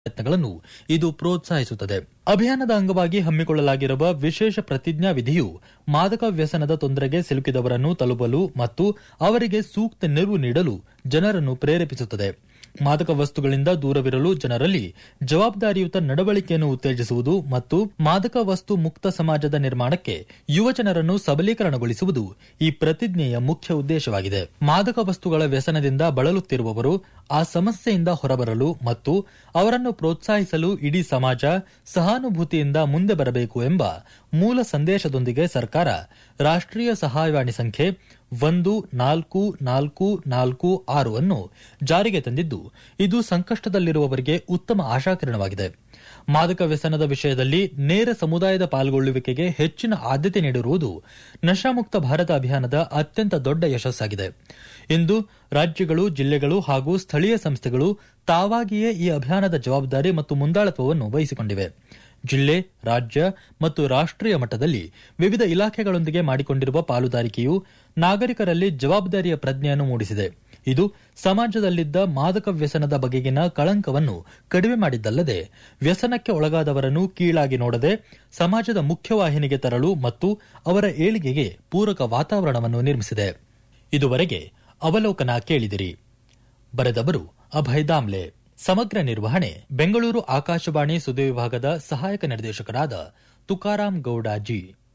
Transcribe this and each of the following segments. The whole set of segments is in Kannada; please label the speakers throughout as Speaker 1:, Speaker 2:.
Speaker 1: ಪ್ರಯತ್ನಗಳನ್ನು ಇದು ಪ್ರೋತ್ಸಾಹಿಸುತ್ತದೆ ಅಭಿಯಾನದ ಅಂಗವಾಗಿ ಹಮ್ಮಿಕೊಳ್ಳಲಾಗಿರುವ ವಿಶೇಷ ಪ್ರತಿಜ್ಞಾ ವಿಧಿಯು ಮಾದಕ ವ್ಯಸನದ ತೊಂದರೆಗೆ ಸಿಲುಕಿದವರನ್ನು ತಲುಪಲು ಮತ್ತು ಅವರಿಗೆ ಸೂಕ್ತ ನೆರವು ನೀಡಲು ಜನರನ್ನು ಪ್ರೇರೇಪಿಸುತ್ತದೆ ಮಾದಕ ವಸ್ತುಗಳಿಂದ ದೂರವಿರಲು ಜನರಲ್ಲಿ ಜವಾಬ್ದಾರಿಯುತ ನಡವಳಿಕೆಯನ್ನು ಉತ್ತೇಜಿಸುವುದು ಮತ್ತು ಮಾದಕ ವಸ್ತು ಮುಕ್ತ ಸಮಾಜದ ನಿರ್ಮಾಣಕ್ಕೆ ಯುವಜನರನ್ನು ಸಬಲೀಕರಣಗೊಳಿಸುವುದು ಈ ಪ್ರತಿಜ್ಞೆಯ ಮುಖ್ಯ ಉದ್ದೇಶವಾಗಿದೆ ಮಾದಕ ವಸ್ತುಗಳ ವ್ಯಸನದಿಂದ ಬಳಲುತ್ತಿರುವವರು ಆ ಸಮಸ್ಯೆಯಿಂದ ಹೊರಬರಲು ಮತ್ತು ಅವರನ್ನು ಪ್ರೋತ್ಸಾಹಿಸಲು ಇಡೀ ಸಮಾಜ ಸಹಾನುಭೂತಿಯಿಂದ ಮುಂದೆ ಬರಬೇಕು ಎಂಬ ಮೂಲ ಸಂದೇಶದೊಂದಿಗೆ ಸರ್ಕಾರ ರಾಷ್ಟೀಯ ಸಹಾಯವಾಣಿ ಸಂಖ್ಯೆ ಒಂದು ನಾಲ್ಕು ನಾಲ್ಕು ನಾಲ್ಕು ಆರು ಅನ್ನು ಜಾರಿಗೆ ತಂದಿದ್ದು ಇದು ಸಂಕಷ್ಟದಲ್ಲಿರುವವರಿಗೆ ಉತ್ತಮ ಆಶಾಕಿರಣವಾಗಿದೆ ಮಾದಕ ವ್ಯಸನದ ವಿಷಯದಲ್ಲಿ ನೇರ ಸಮುದಾಯದ ಪಾಲ್ಗೊಳ್ಳುವಿಕೆಗೆ ಹೆಚ್ಚಿನ ಆದ್ಯತೆ ನೀಡಿರುವುದು ನಶಾಮುಕ್ತ ಭಾರತ ಅಭಿಯಾನದ ಅತ್ಯಂತ ದೊಡ್ಡ ಯಶಸ್ಸಾಗಿದೆ ಇಂದು ರಾಜ್ಯಗಳು ಜಿಲ್ಲೆಗಳು ಹಾಗೂ ಸ್ಥಳೀಯ ಸಂಸ್ಥೆಗಳು ತಾವಾಗಿಯೇ ಈ ಅಭಿಯಾನದ ಜವಾಬ್ದಾರಿ ಮತ್ತು ಮುಂದಾಳತ್ವವನ್ನು ವಹಿಸಿಕೊಂಡಿವೆ ಜಿಲ್ಲೆ ರಾಜ್ಯ ಮತ್ತು ರಾಷ್ಟೀಯ ಮಟ್ಟದಲ್ಲಿ ವಿವಿಧ ಇಲಾಖೆಗಳೊಂದಿಗೆ ಮಾಡಿಕೊಂಡಿರುವ ಪಾಲುದಾರಿಕೆಯು ನಾಗರಿಕರಲ್ಲಿ ಜವಾಬ್ದಾರಿಯ ಪ್ರಜ್ಞೆಯನ್ನು ಮೂಡಿಸಿದೆ ಇದು ಸಮಾಜದಲ್ಲಿದ್ದ ಮಾದಕ ವ್ಯಸನದ ಬಗೆಗಿನ ಕಳಂಕವನ್ನು ಕಡಿಮೆ ಮಾಡಿದ್ದಲ್ಲದೆ ವ್ಯಸನಕ್ಕೆ ಒಳಗಾದವರನ್ನು ಕೀಳಾಗಿ ನೋಡದೆ ಸಮಾಜದ ಮುಖ್ಯವಾಹಿನಿಗೆ ತರಲು ಮತ್ತು ಅವರ ಏಳಿಗೆಗೆ ಪೂರಕ ವಾತಾವರಣವನ್ನು ನಿರ್ಮಿಸಿದೆ ಇದುವರೆಗೆ ಅವಲೋಕನ ಕೇಳಿದಿರಿ ಬರೆದವರು ಅಭಯ್ ದಾಮ್ಲೆ ಸಮಗ್ರ ನಿರ್ವಹಣೆ ಬೆಂಗಳೂರು ಆಕಾಶವಾಣಿ ಸುದ್ದಿ ವಿಭಾಗದ ಸಹಾಯಕ ನಿರ್ದೇಶಕರಾದ Tukaram Gowda G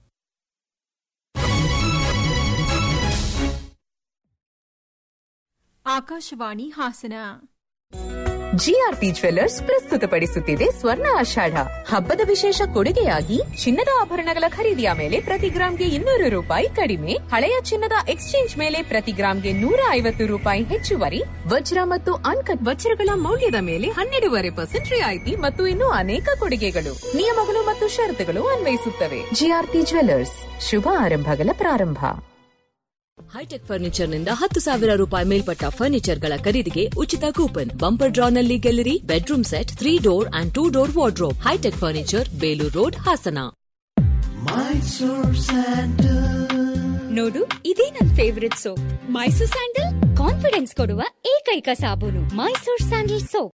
Speaker 2: Akashvani Hassan
Speaker 3: GRP jewellers ಪ್ರಸ್ತುತಪಡಿಸುತ್ತಿದೆ ಸ್ವರ್ಣ ಆಷಾಢ ಹಬ್ಬದ ವಿಶೇಷ ಕೊಡುಗೆಯಾಗಿ ಚಿನ್ನದ ಆಭರಣಗಳ ಖರೀದಿಯ ಮೇಲೆ ಪ್ರತಿ ಗ್ರಾಂಗೆ ಇನ್ನೂರು ರೂಪಾಯಿ ಕಡಿಮೆ ಹಳೆಯ ಚಿನ್ನದ ಎಕ್ಸ್ಚೇಂಜ್ ಮೇಲೆ ಪ್ರತಿ ಗ್ರಾಂಗೆ ನೂರ ಐವತ್ತು ರೂಪಾಯಿ ಹೆಚ್ಚುವರಿ ವಜ್ರ ಮತ್ತು ಅನ್ಕಟ್ ವಜ್ರಗಳ ಮೌಲ್ಯದ ಮೇಲೆ ಹನ್ನೆರಡೂವರೆ ಪರ್ಸೆಂಟ್ ರಿಯಾಯಿತಿ ಮತ್ತು ಇನ್ನೂ ಅನೇಕ ಕೊಡುಗೆಗಳು ನಿಯಮಗಳು ಮತ್ತು ಷರತ್ತುಗಳು ಅನ್ವಯಿಸುತ್ತವೆ ಜಿಆರ್ಪಿ ಜ್ವೆಲ್ಲರ್ಸ್ ಶುಭ ಆರಂಭಗಳ ಪ್ರಾರಂಭ
Speaker 4: ಹೈಟೆಕ್ ಫರ್ನಿಚರ್ ನಿಂದ ಹತ್ತು ಸಾವಿರ ರೂಪಾಯಿ ಮೇಲ್ಪಟ್ಟ ಫರ್ನಿಚರ್ ಗಳ ಖರೀದಿಗೆ ಉಚಿತ ಕೂಪನ್ ಬಂಪರ್ ಡ್ರಾ ನಲ್ಲಿ ಗೆಲ್ಲಿರಿ bedroom set three door and two door wardrobe hitech furniture Belur road Hassan
Speaker 5: ನೋಡು ಇದೇ ನನ್ favourite soap Mysore sandal confidence ಕೊಡುವ ಏಕೈಕ ಸಾಬೂನು ಮೈಸೂರ್ ಸ್ಯಾಂಡಲ್ ಸೋಪ್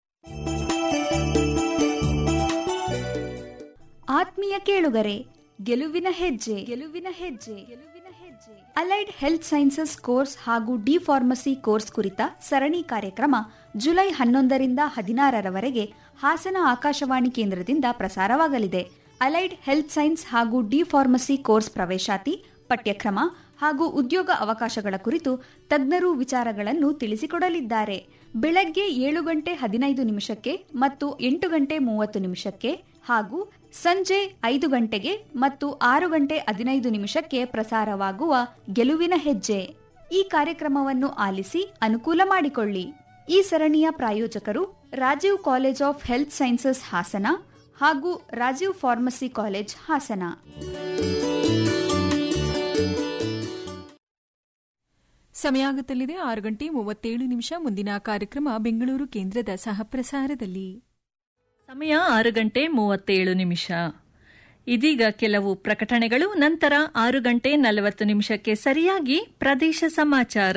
Speaker 6: ಆತ್ಮೀಯ ಕೇಳುಗರೆ ಗೆಲುವಿನ ಹೆಜ್ಜೆ ಗೆಲುವಿನ ಹೆಜ್ಜೆ ಗೆಲುವಿನ ಹೆಜ್ಜೆ ಅಲೈಡ್ ಹೆಲ್ತ್ ಸೈನ್ಸಸ್ ಕೋರ್ಸ್ ಹಾಗೂ ಡಿ ಫಾರ್ಮಸಿ ಕೋರ್ಸ್ ಕುರಿತ ಸರಣಿ ಕಾರ್ಯಕ್ರಮ ಜುಲೈ ಹನ್ನೊಂದರಿಂದ ಹದಿನಾರರವರೆಗೆ ಹಾಸನ ಆಕಾಶವಾಣಿ ಕೇಂದ್ರದಿಂದ ಪ್ರಸಾರವಾಗಲಿದೆ ಅಲೈಡ್ ಹೆಲ್ತ್ ಸೈನ್ಸ್ ಹಾಗೂ ಡಿ ಫಾರ್ಮಸಿ ಕೋರ್ಸ್ ಪ್ರವೇಶಾತಿ ಪಠ್ಯಕ್ರಮ ಹಾಗೂ ಉದ್ಯೋಗ ಅವಕಾಶಗಳ ಕುರಿತು ತಜ್ಞರು ವಿಚಾರಗಳನ್ನು ತಿಳಿಸಿಕೊಡಲಿದ್ದಾರೆ ಬೆಳಗ್ಗೆ ಏಳು ಗಂಟೆ ಹದಿನೈದು ನಿಮಿಷಕ್ಕೆ ಮತ್ತು ಎಂಟು ಗಂಟೆ ಮೂವತ್ತು ನಿಮಿಷಕ್ಕೆ ಹಾಗೂ ಸಂಜೆ ಐದು ಗಂಟೆಗೆ ಮತ್ತು ಆರು ಗಂಟೆ ಹದಿನೈದು ನಿಮಿಷಕ್ಕೆ ಪ್ರಸಾರವಾಗುವ ಗೆಲುವಿನ ಹೆಜ್ಜೆ ಈ ಕಾರ್ಯಕ್ರಮವನ್ನು ಆಲಿಸಿ ಅನುಕೂಲ ಮಾಡಿಕೊಳ್ಳಿ ಈ ಸರಣಿಯ ಪ್ರಾಯೋಜಕರು Rajiv college of health sciences Hassan ಹಾಗೂ ರಾಜೀವ್ ಫಾರ್ಮಸಿ ಕಾಲೇಜ್ ಹಾಸನ
Speaker 2: ಸಮಯ ಆಗುತ್ತಲಿದೆ ಆರು ಗಂಟೆ ಮೂವತ್ತೇಳು ನಿಮಿಷ ಮುಂದಿನ ಕಾರ್ಯಕ್ರಮ ಬೆಂಗಳೂರು ಕೇಂದ್ರದ ಸಹಪ್ರಸಾರದಲ್ಲಿ
Speaker 7: ಸಮಯ ಆರು ಗಂಟೆ ಮೂವತ್ತೇಳು ನಿಮಿಷ ಇದೀಗ ಕೆಲವು ಪ್ರಕಟಣೆಗಳು ನಂತರ ಆರು ಗಂಟೆ ನಲವತ್ತು ನಿಮಿಷಕ್ಕೆ ಸರಿಯಾಗಿ ಪ್ರದೇಶ ಸಮಾಚಾರ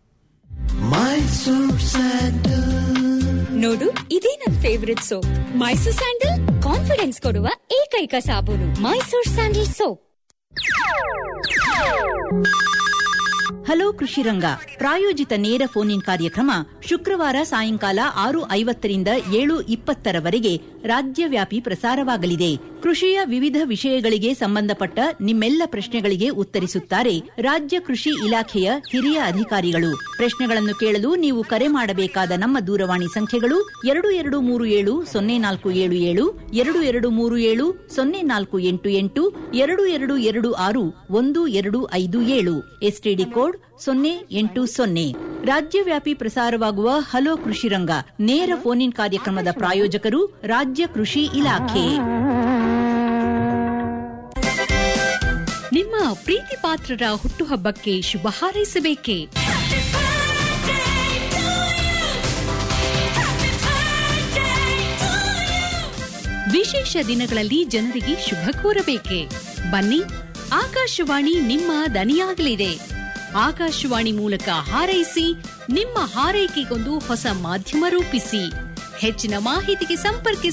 Speaker 5: ನೋಡು ಇದೇ ನನ್ favourite soap Mysore sandal confidence ಕೊಡುವ ಏಕೈಕ ಸಾಬೂನು Mysore sandal soap
Speaker 8: hello Krishiranga ಪ್ರಾಯೋಜಿತ ನೇರ ಫೋನ್ ಇನ್ ಕಾರ್ಯಕ್ರಮ ಶುಕ್ರವಾರ ಸಾಯಂಕಾಲ ಆರು ಐವತ್ತರಿಂದ ಏಳು ಇಪ್ಪತ್ತರವರೆಗೆ ರಾಜ್ಯವ್ಯಾಪಿ ಪ್ರಸಾರವಾಗಲಿದೆ ಕೃಷಿಯ ವಿವಿಧ ವಿಷಯಗಳಿಗೆ ಸಂಬಂಧಪಟ್ಟ ನಿಮ್ಮೆಲ್ಲ ಪ್ರಶ್ನೆಗಳಿಗೆ ಉತ್ತರಿಸುತ್ತಾರೆ ರಾಜ್ಯ ಕೃಷಿ ಇಲಾಖೆಯ ಹಿರಿಯ ಅಧಿಕಾರಿಗಳು ಪ್ರಶ್ನೆಗಳನ್ನು ಕೇಳಲು ನೀವು ಕರೆ ಮಾಡಬೇಕಾದ ನಮ್ಮ ದೂರವಾಣಿ ಸಂಖ್ಯೆಗಳು ಎರಡು ಎರಡು ಮೂರು ಏಳು ಸೊನ್ನೆ ನಾಲ್ಕು ಏಳು ಏಳು ಎರಡು ಎರಡು ಮೂರು ಏಳು ಸೊನ್ನೆ ನಾಲ್ಕು ಎಂಟು ಎಂಟು ಎರಡು ಎರಡು ಎರಡು ಆರು ಒಂದು ಎರಡು ಐದು ಏಳು ಎಸ್ಟಿಡಿ ಕೋಡ್ ಸೊನ್ನೆ ಎಂಟು ಸೊನ್ನೆ ರಾಜ್ಯವ್ಯಾಪಿ ಪ್ರಸಾರವಾಗುವ ಹಲೋ ಕೃಷಿರಂಗ ನೇರ ಫೋನ್ ಇನ್ ಕಾರ್ಯಕ್ರಮದ ಪ್ರಾಯೋಜಕರು ರಾಜ್ಯ ಕೃಷಿ ಇಲಾಖೆ
Speaker 9: ನಿಮ್ಮ ಪ್ರೀತಿ ಪಾತ್ರರ ಹುಟ್ಟುಹಬ್ಬಕ್ಕೆ ಶುಭ ಹಾರೈಸಬೇಕೇ ವಿಶೇಷ ದಿನಗಳಲ್ಲಿ ಜನರಿಗೆ ಶುಭ ಕೋರಬೇಕೆ ಬನ್ನಿ ಆಕಾಶವಾಣಿ ನಿಮ್ಮ ದನಿಯಾಗಲಿದೆ ಆಕಾಶವಾಣಿ ಮೂಲಕ ಹಾರೈಸಿ ನಿಮ್ಮ ಹಾರೈಕೆಗೊಂದು ಹೊಸ ಮಾಧ್ಯಮ ರೂಪಿಸಿ ಹೆಚ್ಚಿನ ಮಾಹಿತಿಗೆ ಸಂಪರ್ಕಿಸಿ